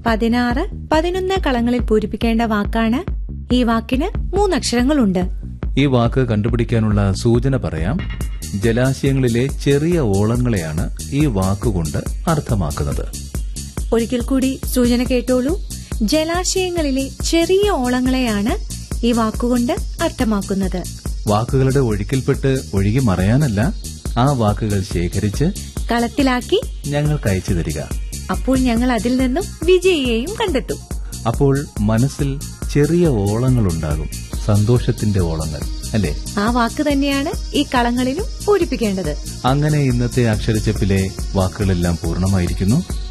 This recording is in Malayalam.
പതിനാറ് പതിനൊന്ന് കളങ്ങളിൽ പൂരിപ്പിക്കേണ്ട വാക്കാണ് ഈ വാക്കിന് മൂന്നക്ഷരങ്ങളുണ്ട് ഈ വാക്ക് കണ്ടുപിടിക്കാനുള്ള സൂചന പറയാം ജലാശയങ്ങളിലെ ചെറിയ ഓളങ്ങളെയാണ് ഈ വാക്കുകൊണ്ട് അർത്ഥമാക്കുന്നത് ഒരിക്കൽ കൂടി സൂചന കേട്ടോളൂ ജലാശയങ്ങളിലെ ചെറിയ ഓളങ്ങളെയാണ് ഈ വാക്കുകൊണ്ട് അർത്ഥമാക്കുന്നത് വാക്കുകളുടെ ഒഴുക്കിൽപ്പെട്ട് ഒഴുകി മറയാനല്ല ആ വാക്കുകൾ ശേഖരിച്ച് കളത്തിലാക്കി ഞങ്ങൾക്ക് അയച്ചു തരിക അപ്പോൾ ഞങ്ങൾ അതിൽ നിന്നും വിജയിയെയും കണ്ടെത്തും അപ്പോൾ മനസ്സിൽ ചെറിയ ഓളങ്ങളുണ്ടാകും സന്തോഷത്തിന്റെ ഓളങ്ങൾ അല്ലേ ആ വാക്ക് തന്നെയാണ് ഈ കളങ്ങളിലും പൂരിപ്പിക്കേണ്ടത് അങ്ങനെ ഇന്നത്തെ അക്ഷരച്ചപ്പിലെ വാക്കുകളെല്ലാം പൂർണ്ണമായിരിക്കുന്നു